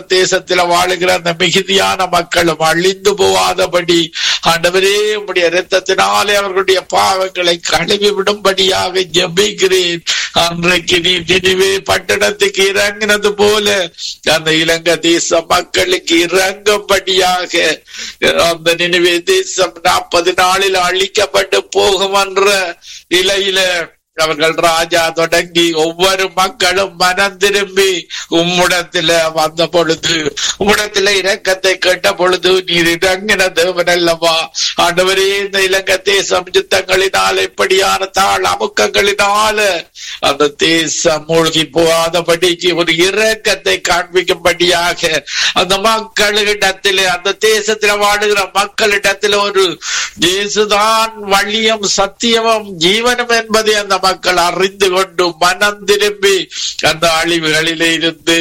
தேசத்துல வாழுகிற அந்த மிகுதியான மக்களும் அழிந்து போகாதபடி ஆண்டவரே உம்முடைய இரத்தத்தினாலே அவர்களுடைய பாவங்களை கழுவி விடும்படியாக ஜெபிக்கிறேன் அன்றைக்கு நீ நினைவே பட்டணத்துக்கு இறங்கினது போல அந்த இலங்கை தேச மக்களுக்கு இறங்கும்படியாக அந்த நினைவே தேசம் நாற்பது நாளில் அழிக்கப்பட்டு போகும் என்ற நிலையில அவர்கள் ராஜா தொடங்கி ஒவ்வொரு மக்களும் மனம் திரும்பி உம்முடத்துல வந்த பொழுது உம்முடத்துல இரக்கத்தை கேட்ட பொழுது நீர் இறங்கின தேவன் அல்லவா ஆண்டவரே இந்த இலங்கை தேசம் யுத்தங்களினால் இப்படியான தாழ் அமுக்கங்களினால அந்த தேசம் மூழ்கி போகாதபடிக்கு ஒரு இரக்கத்தை காண்பிக்கும்படியாக அந்த மக்களிடத்திலே அந்த தேசத்துல வாழுகிற மக்களிடத்துல ஒரு இயேசுதான் வழியும் சத்தியமும் ஜீவனும் என்பதை அந்த மக்கள் அறிந்து கொண்டு மனம் திரும்பி அந்த அழிவுகளிலே இருந்து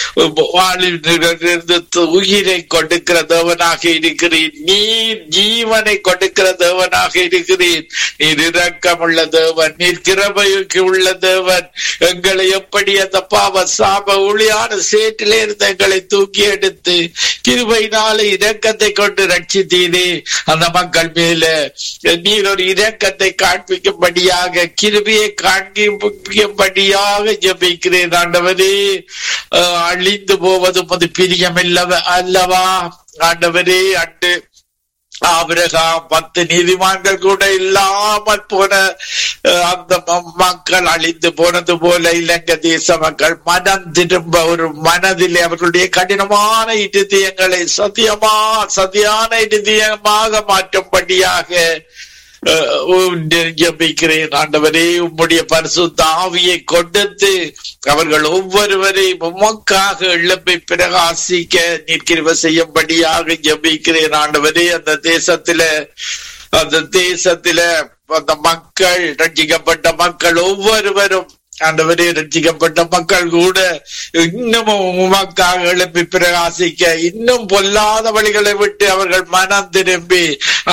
இருந்து உயிரை கொடுக்கிற தேவனாக இருக்கிறீர் நீர் ஜீவனை கொடுக்கிற தேவனாக இருக்கிறீர் நீர் இரக்கமுள்ள தேவன் நீர் கிருபைக்கு உள்ள தேவன் எங்களை எப்படி அந்த பாவ சாப ஒளியான சேற்றிலே இருந்து எங்களை தூக்கி எடுத்து கிருபையினால இரக்கத்தை கொண்டு ரட்சித்தீரே அந்த மக்கள் மேல நீர் ஒரு இரக்கத்தை காண்பிக்கும்படியாக கிருபியை காண்பிக்கும்படியாக ஜபிக்கிறேன் ஆண்டவரே அழிந்து போவது அது பிரியம் அல்லவா ஆண்டவரே அண்டு ஆபிரகாம் பத்து நீதிமான்கள் கூட இல்லாமல் போன அந்த மக்கள் அழிந்து போனது போல இலங்கை தேச மக்கள் மனம் திரும்ப ஒரு மனதிலே அவர்களுடைய கடினமான இருதயங்களை சத்தியமா சதியான இருதயமாக மாற்றும்படியாக ஜபிக்கிறேன் ஆண்டவரே உம்முடைய பரிசுத்த ஆவியை கொடுத்து அவர்கள் ஒவ்வொருவரையும் உமக்காக எழுப்பை பிரகாசிக்க நிற்கிற செய்யும்படியாக ஜபிக்கிறேன் ஆண்டவரே அந்த தேசத்தில அந்த தேசத்தில அந்த மக்கள் ரட்சிக்கப்பட்ட மக்கள் ஒவ்வொருவரும் ஆண்டவரே ரட்சிக்கப்பட்ட மக்கள் கூட இன்னமும் உமக்காக எழுப்பி பிரகாசிக்க இன்னும் பொல்லாத வழிகளை விட்டு அவர்கள் மனம் திரும்பி